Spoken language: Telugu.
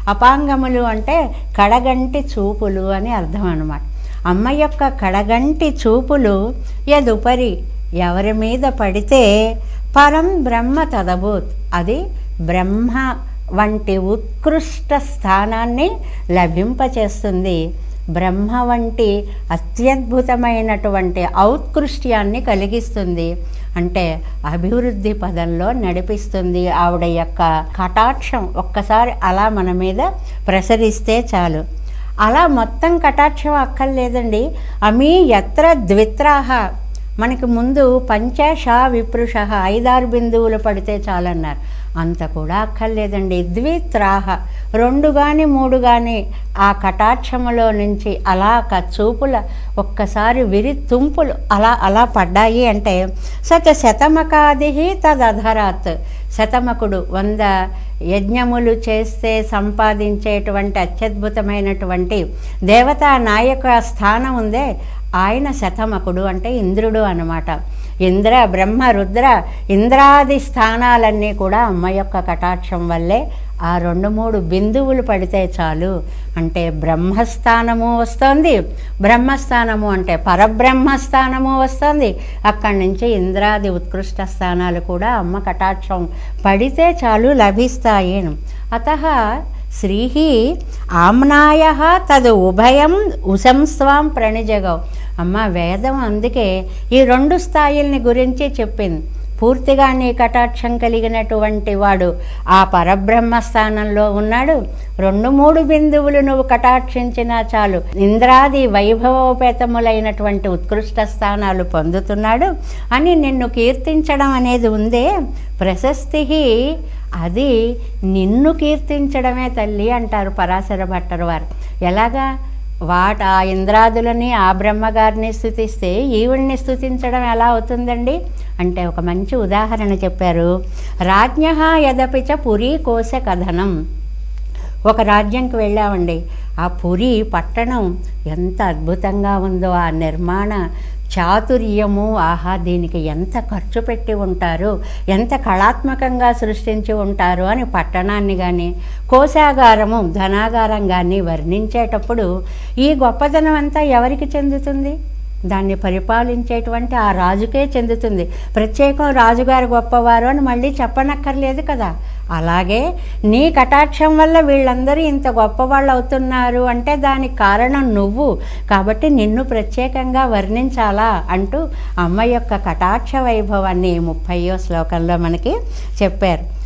అపాంగములు అంటే కడగంటి చూపులు అని అర్థం అన్నమాట అమ్మ యొక్క కడగంటి చూపులు యదుపరి ఎవరి మీద పడితే పరం బ్రహ్మ తదభూత్ అది బ్రహ్మ వంటి ఉత్కృష్ట స్థానాన్ని లభింపచేస్తుంది బ్రహ్మ వంటి అత్యద్భుతమైనటువంటి ఔత్కృష్ట్యాన్ని కలిగిస్తుంది అంటే అభివృద్ధి పదంలో నడిపిస్తుంది ఆవిడ యొక్క కటాక్షం ఒక్కసారి అలా మన మీద ప్రసరిస్తే చాలు అలా మొత్తం కటాక్షం అక్కర్లేదండి అమీ ఎత్ర ద్విత్రాహ మనకి ముందు పంచాశ విపృష ఐదారు బిందువులు పడితే చాలన్నారు అంత కూడా అక్కర్లేదండి ద్విత్రాహ రెండు కానీ మూడు కానీ ఆ కటాక్షములో నుంచి అలా క చూపుల ఒక్కసారి విరి తుంపులు అలా అలా పడ్డాయి అంటే సత శతమకాది తదధరాత్ శతమకుడు వంద యజ్ఞములు చేస్తే సంపాదించేటువంటి అత్యద్భుతమైనటువంటి దేవతా నాయక స్థానం ఉందే ఆయన శతమకుడు అంటే ఇంద్రుడు అన్నమాట ఇంద్ర బ్రహ్మ రుద్ర ఇంద్రాది స్థానాలన్నీ కూడా అమ్మ యొక్క కటాక్షం వల్లే ఆ రెండు మూడు బిందువులు పడితే చాలు అంటే బ్రహ్మస్థానము వస్తుంది బ్రహ్మస్థానము అంటే పరబ్రహ్మస్థానము వస్తుంది అక్కడి నుంచి ఇంద్రాది ఉత్కృష్ట స్థానాలు కూడా అమ్మ కటాక్షం పడితే చాలు లభిస్తాయి అత శ్రీ ఆమ్నాయ తదు ఉభయం ఉశంస్వాం ప్రణిజగవ్ అమ్మ వేదం అందుకే ఈ రెండు స్థాయిల్ని గురించి చెప్పింది పూర్తిగా నీ కటాక్షం కలిగినటువంటి వాడు ఆ పరబ్రహ్మ స్థానంలో ఉన్నాడు రెండు మూడు బిందువులు నువ్వు కటాక్షించినా చాలు ఇంద్రాది వైభవోపేతములైనటువంటి ఉత్కృష్ట స్థానాలు పొందుతున్నాడు అని నిన్ను కీర్తించడం అనేది ఉందే ప్రశస్తి అది నిన్ను కీర్తించడమే తల్లి అంటారు పరాశర భట్టరు వారు ఎలాగా వాట ఆ ఇంద్రాదులని ఆ బ్రహ్మగారిని స్థుతిస్తే ఈవిడ్ని స్థుతించడం ఎలా అవుతుందండి అంటే ఒక మంచి ఉదాహరణ చెప్పారు రాజ్ఞ యదపిచ పురీ కోశ కథనం ఒక రాజ్యంకి వెళ్ళామండి ఆ పురి పట్టణం ఎంత అద్భుతంగా ఉందో ఆ నిర్మాణ చాతుర్యము ఆహా దీనికి ఎంత ఖర్చు పెట్టి ఉంటారు ఎంత కళాత్మకంగా సృష్టించి ఉంటారు అని పట్టణాన్ని కానీ కోశాగారము ధనాగారం కానీ వర్ణించేటప్పుడు ఈ గొప్పదనం అంతా ఎవరికి చెందుతుంది దాన్ని పరిపాలించేటువంటి ఆ రాజుకే చెందుతుంది ప్రత్యేకం రాజుగారు గొప్పవారు అని మళ్ళీ చెప్పనక్కర్లేదు కదా అలాగే నీ కటాక్షం వల్ల వీళ్ళందరూ ఇంత గొప్పవాళ్ళు అవుతున్నారు అంటే దానికి కారణం నువ్వు కాబట్టి నిన్ను ప్రత్యేకంగా వర్ణించాలా అంటూ అమ్మ యొక్క కటాక్ష వైభవాన్ని ముప్పయో శ్లోకంలో మనకి చెప్పారు